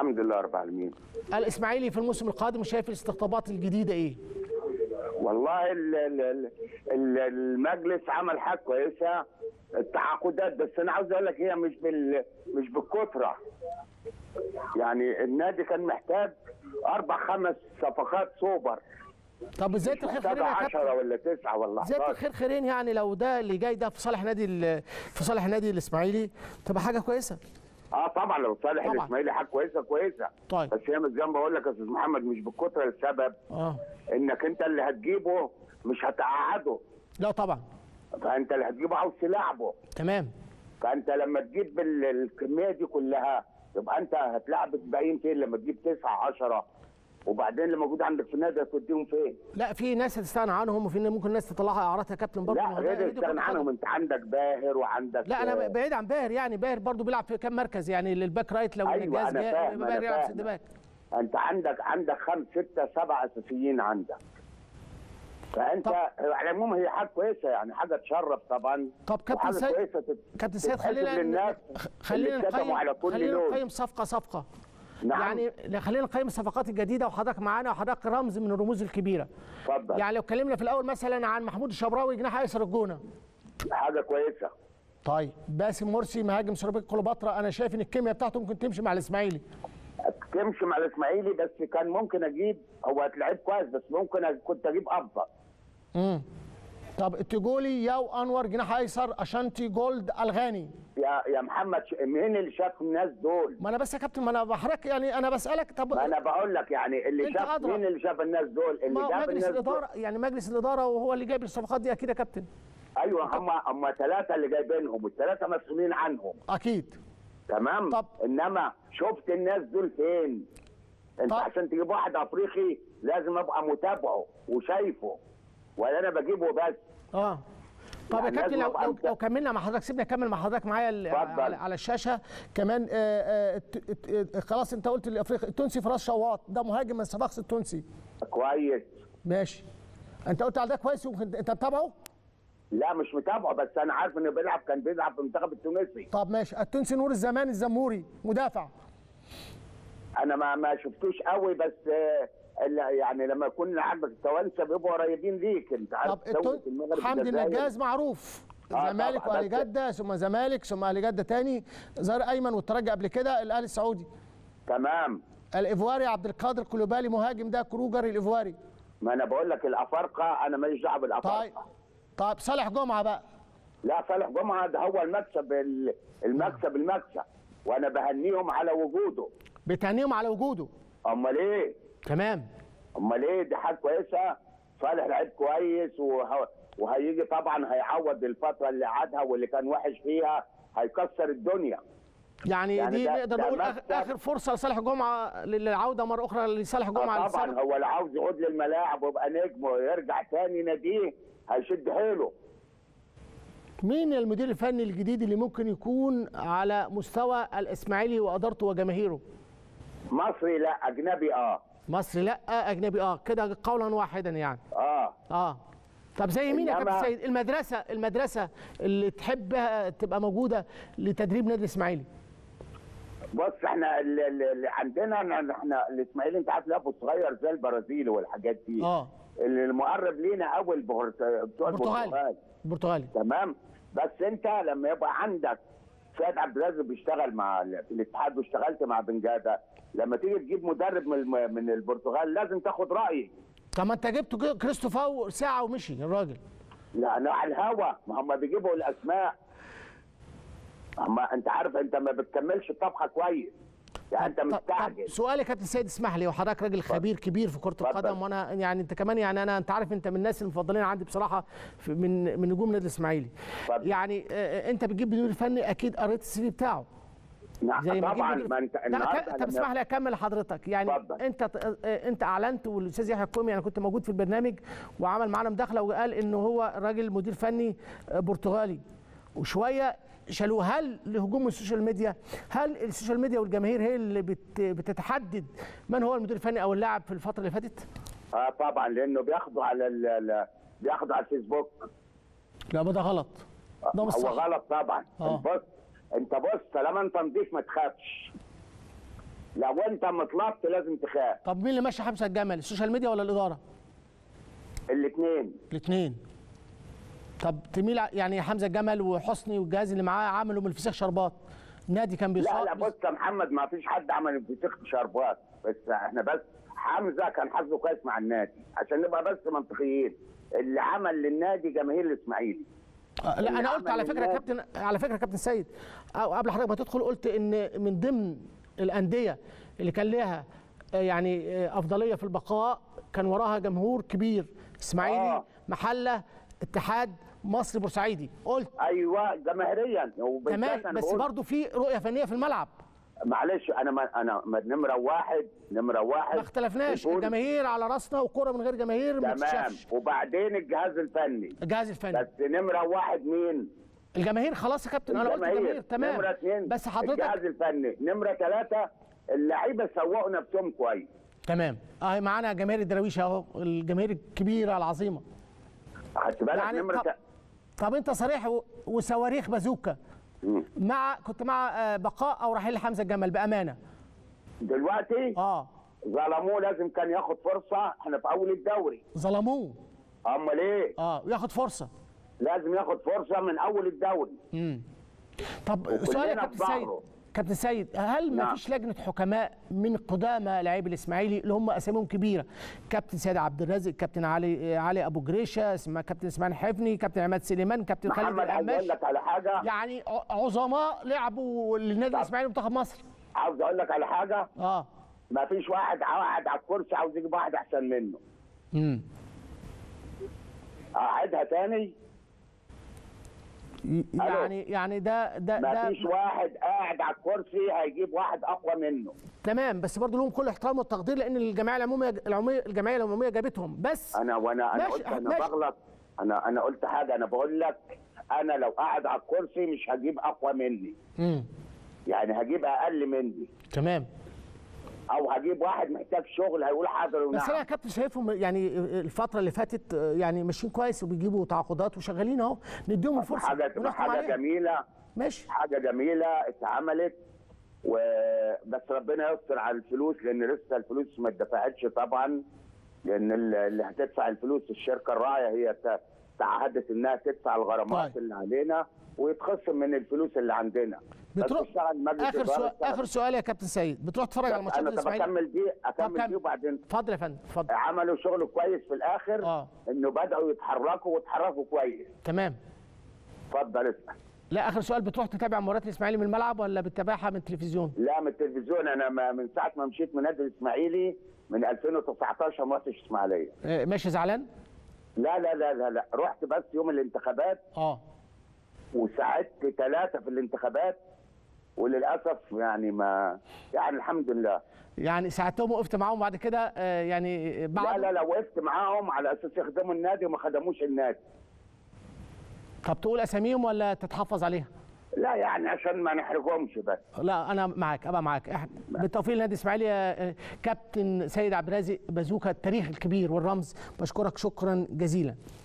الحمد لله رب العالمين الاسماعيلي في الموسم القادم شايف الاستقطابات الجديده ايه والله ال- ال- ال- ال- المجلس عمل حاجه كويسه التعاقدات بس انا عاوز اقول لك هي مش بال مش بالكثره يعني النادي كان محتاج اربع خمس صفقات سوبر طب زيت الخير محتاج خيرين يا 10 كابتن ولا 9 ولا زيت 11 الخير خيرين يعني لو ده اللي جاي ده في صالح نادي ال- في صالح نادي الاسماعيلي تبقى حاجه كويسه اه طبعا لو صالح طبعا. الاسماعيلي حاجه كويسه كويسه طيب. بس هي مش زي ما بقول لك يا استاذ محمد مش بالكثره السبب اه انك انت اللي هتجيبه مش هتقعده لا طبعا فانت اللي هتجيبه عاوز تلعبه تمام فانت لما تجيب ال- الكميه دي كلها يبقى انت هتلعب الباقيين فين لما تجيب تسعة عشرة وبعدين لما موجود عندك في النادي هتوديهم فين؟ لا في ناس هتستغنى عنهم وفي ممكن ناس تطلعها اعارات يا كابتن برضه ما لا هو ده- غير هي دي كرة تستغنى عنهم قدم. انت عندك باهر وعندك لا انا بعيد عن باهر يعني باهر برضه بيلعب في كام مركز يعني الباك رايت لو أيوة، النجاز أنا جاي فاهم، يبقى أنا باهر يلعب فاهم. سد باك انت عندك عندك خمس ستة سبعة اساسيين عندك فانت طب- على العموم هي حاجه كويسه يعني حاجه تشرف طبعا طب كابتن وحاجة سيد- كويسة تت- كابتن سيد تتحسب خلينا للناس خلينا اللي كتبوا نقيم على كل خلينا لون. نقيم صفقه صفقه نعم. يعني لا، خلينا نقيم الصفقات الجديده وحضرتك معانا وحضرتك رمز من الرموز الكبيره اتفضل يعني لو اتكلمنا في الاول مثلا عن محمود الشبراوي جناح ايسر الجونه حاجه كويسه طيب باسم مرسي مهاجم سيراميكا كليوباترا انا شايف ان الكيمياء بتاعته ممكن تمشي مع الاسماعيلي تمشي مع الاسماعيلي بس كان ممكن اجيب هو لعيب كويس بس ممكن أ- كنت اجيب افضل امم طب التجولي ياو انور جناح ايسر اشانتي جولد الغاني يا يا محمد ش- مين اللي شاف الناس دول؟ ما انا بس يا كابتن ما انا بحرك يعني انا بسالك طب ما انا بقول لك يعني اللي أنت شاف أدرى. مين اللي شاف الناس دول؟ اللي ما جاب مجلس الناس الاداره دول يعني مجلس الاداره وهو اللي جايب الصفقات دي اكيد يا كابتن ايوه هم هم ثلاثه اللي جايبينهم والثلاثه مسؤولين عنهم اكيد تمام؟ طب. انما شفت الناس دول فين؟ انت طب. عشان تجيب واحد افريقي لازم ابقى متابعه وشايفه ولا انا بجيبه بس اه طب يا يعني كابتن لازم لو أبقى لو, مت- لو كملنا مع حضرتك سيبنا نكمل مع حضرتك معايا ال- اتفضل. على, على الشاشه كمان آه آه الت- الت- خلاص انت قلت الافريقي التونسي فراس شواط ده مهاجم من صفاقس التونسي كويس ماشي انت قلت على ده كويس وممكن انت متابعه لا مش متابعه بس انا عارف انه بيلعب كان بيلعب في المنتخب التونسي طب ماشي التونسي نور الزمان الزموري مدافع انا ما ما شفتوش قوي بس آه، إلا يعني لما يكون عندك التوانسه بيبقوا قريبين ليك انت عارف طب التون... دولة المغرب حمدي والجزائر. النجاز معروف آه زمالك طبعاً، واهلي بس- جده ثم زمالك ثم اهلي جده تاني زار ايمن والترجي قبل كده الاهلي السعودي تمام الايفواري عبد القادر كلوبالي مهاجم ده كروجر الايفواري ما انا بقول لك الافارقه انا ماليش دعوه طيب بالافارقه طيب صالح جمعه بقى لا صالح جمعه ده هو المكسب ال- المكسب المكسب وانا بهنيهم على وجوده بتهنيهم على وجوده امال ايه تمام امال ايه دي حاجه كويسه صالح لعيب كويس وه... وهيجي طبعا هيعوض الفتره اللي قعدها واللي كان وحش فيها هيكسر الدنيا يعني, يعني دي ده- نقدر ده نقول آخر, مكسب. اخر فرصه لصالح جمعه للعوده مره اخرى لصالح جمعه آه طبعا للسنة. هو اللي عاوز يعود للملاعب ويبقى نجم ويرجع تاني ناديه هيشد حيله مين المدير الفني الجديد اللي ممكن يكون على مستوى الاسماعيلي وادارته وجماهيره مصري لا اجنبي اه مصري لا اجنبي اه كده قولا واحدا يعني اه اه طب زي مين يا إنما- كابتن سيد المدرسه المدرسه اللي تحبها تبقى موجوده لتدريب نادي الاسماعيلي بص احنا اللي, اللي عندنا إن احنا الاسماعيلي انت عارف لعبه صغير زي البرازيل والحاجات دي اه اللي المقرب لينا قوي البرت... بتوع برتغالي البرتغال برتغالي تمام بس انت لما يبقى عندك سيد عبد الرازق بيشتغل مع ال- في الاتحاد واشتغلت مع بنجاده لما تيجي تجيب مدرب من الم- من البرتغال لازم تاخد رايي طب ما انت جبت كي- كريستوفاو ساعه ومشي الراجل لانه على الهوا ما هم بيجيبوا الاسماء اما انت عارف انت ما بتكملش الطبخه كويس يعني انت طب- طب مستعجل سؤال يا كابتن سيد اسمح لي وحضرتك راجل خبير كبير في كره اتفضل. القدم وانا يعني انت كمان يعني انا انت عارف انت من الناس المفضلين عندي بصراحه في من من نجوم النادي الاسماعيلي اتفضل. يعني آه، انت بتجيب مدير فني اكيد قريت السي في بتاعه نعم زي ما طبعا جيب ما انت لا النهارده ك- طب لما- اسمح لي اكمل لحضرتك يعني اتفضل. انت آه، انت اعلنت والاستاذ يحيى الكومي انا كنت موجود في البرنامج وعمل معانا مداخله وقال ان هو راجل مدير فني آه، برتغالي وشويه شالوه هل لهجوم السوشيال ميديا هل السوشيال ميديا والجماهير هي اللي بت بتتحدد من هو المدير الفني او اللاعب في الفتره اللي فاتت؟ اه طبعا لانه بياخدوا على ال- ال- بياخدوا على الفيسبوك لا ده غلط ده مش هو صح غلط طبعا آه. بص انت بص طالما انت نضيف ما تخافش لو انت مطلقت لازم تخاف طب مين اللي ماشي حمزه الجمل السوشيال ميديا ولا الاداره الاثنين الاثنين طب تميل ع- يعني حمزه الجمل وحسني والجهاز اللي معاه عملوا من الفسيخ شربات نادي كان لا بيصاب لا بص يا محمد ما فيش حد عمل انفساخ شربات بس احنا بس حمزه كان حظه كويس مع النادي عشان نبقى بس منطقيين اللي عمل للنادي جماهير الاسماعيلي آه، لا اللي انا قلت عمل على فكره يا النادي- كابتن على فكره يا كابتن سيد أو قبل حضرتك ما تدخل قلت ان من ضمن الانديه اللي كان لها آه، يعني آه، افضليه في البقاء كان وراها جمهور كبير اسماعيلي آه. محله اتحاد مصري بورسعيدي قلت ايوه جماهيريا وبالذات تمام أنا بس بقول- برضه في رؤيه فنيه في الملعب معلش انا ما انا ما نمره واحد نمره واحد ما اختلفناش بتقول الجماهير على راسنا وكره من غير جماهير ما تمام تتشافش وبعدين الجهاز الفني الجهاز الفني بس نمره واحد مين؟ الجماهير خلاص يا كابتن انا قلت الجماهير تمام نمره اثنين بس حضرتك الجهاز الفني نمره ثلاثه اللعيبه سوقوا نفسهم كويس تمام اه معانا جماهير الدراويش اهو الجماهير الكبيره العظيمه خدت بالك يعني نمره طب, ت... طب انت صريح و- وصواريخ بازوكا مم. مع كنت مع آه، بقاء او رحيل حمزه الجمل بامانه دلوقتي اه ظلموه لازم كان ياخد فرصه احنا في اول الدوري ظلموه امال ايه؟ اه وياخد فرصه لازم ياخد فرصه من اول الدوري امم طب وكلنا سؤال يا في كابتن سيد ظهره. كابتن سيد هل ما نعم. فيش لجنه حكماء من قدامى لاعبي الاسماعيلي اللي هم اساميهم كبيره كابتن سيد عبد الرازق كابتن علي علي ابو جريشه اسمها كابتن اسماعيل حفني كابتن عماد سليمان كابتن خالد محمد عايز اقول القماش لك على حاجه يعني ع- عظماء لعبوا للنادي الاسماعيلي ومنتخب مصر عاوز اقول لك على حاجه اه ما فيش واحد قاعد على الكرسي عاوز يجيب واحد احسن منه امم اقعدها تاني يعني يعني ده ده ما ده فيش واحد قاعد على الكرسي هيجيب واحد اقوى منه تمام بس برضه لهم كل احترام والتقدير لان الجمعيه العموميه العموميه الجمعيه العموميه جابتهم بس انا وانا انا ماشي، قلت انا ماشي. بغلط انا انا قلت حاجه انا بقول لك انا لو قاعد على الكرسي مش هجيب اقوى مني امم يعني هجيب اقل مني تمام او هجيب واحد محتاج شغل هيقول حاضر بس انا ونعم يا كابتن شايفهم يعني الفتره اللي فاتت يعني ماشيين كويس وبيجيبوا تعاقدات وشغالين اهو نديهم الفرصه حاجه ونحكم حاجه عليها جميله ماشي حاجه جميله اتعملت وبس ربنا يستر على الفلوس لان لسه الفلوس ما اتدفعتش طبعا لان ال- اللي هتدفع الفلوس الشركه الراعيه هي ت- تعهدت انها تدفع الغرامات طيب. اللي علينا ويتخصم من الفلوس اللي عندنا بس بتروح اشتغل مجلس اخر إدارة سؤال اشتغل. اخر سؤال يا كابتن سيد بتروح تتفرج على ماتشات انا طب الاسماعيلي اكمل دي طب اكمل دي كمل. وبعدين اتفضل يا فندم اتفضل عملوا شغل كويس في الاخر اه انه بداوا يتحركوا واتحركوا كويس تمام اتفضل اسال لا اخر سؤال بتروح تتابع مباريات الاسماعيلي من الملعب ولا بتتابعها من التلفزيون لا من التلفزيون انا ما من ساعه ما مشيت من نادي الاسماعيلي من 2019 ما رحتش اسماعيليه آه، ماشي زعلان لا لا لا لا لا رحت بس يوم الانتخابات اه وساعدت ثلاثه في الانتخابات وللاسف يعني ما يعني الحمد لله يعني ساعدتهم وقفت معاهم بعد كده آه، يعني لا بعد لا لا وقفت معاهم على اساس يخدموا النادي وما خدموش النادي طب تقول اساميهم ولا تتحفظ عليها لا يعني عشان ما نحرجهمش بس لا انا معاك ابقى معاك إحنا بالتوفيق للنادي الاسماعيلي يا، آه، كابتن سيد عبد الرازق بازوكا التاريخ الكبير والرمز بشكرك شكرا جزيلا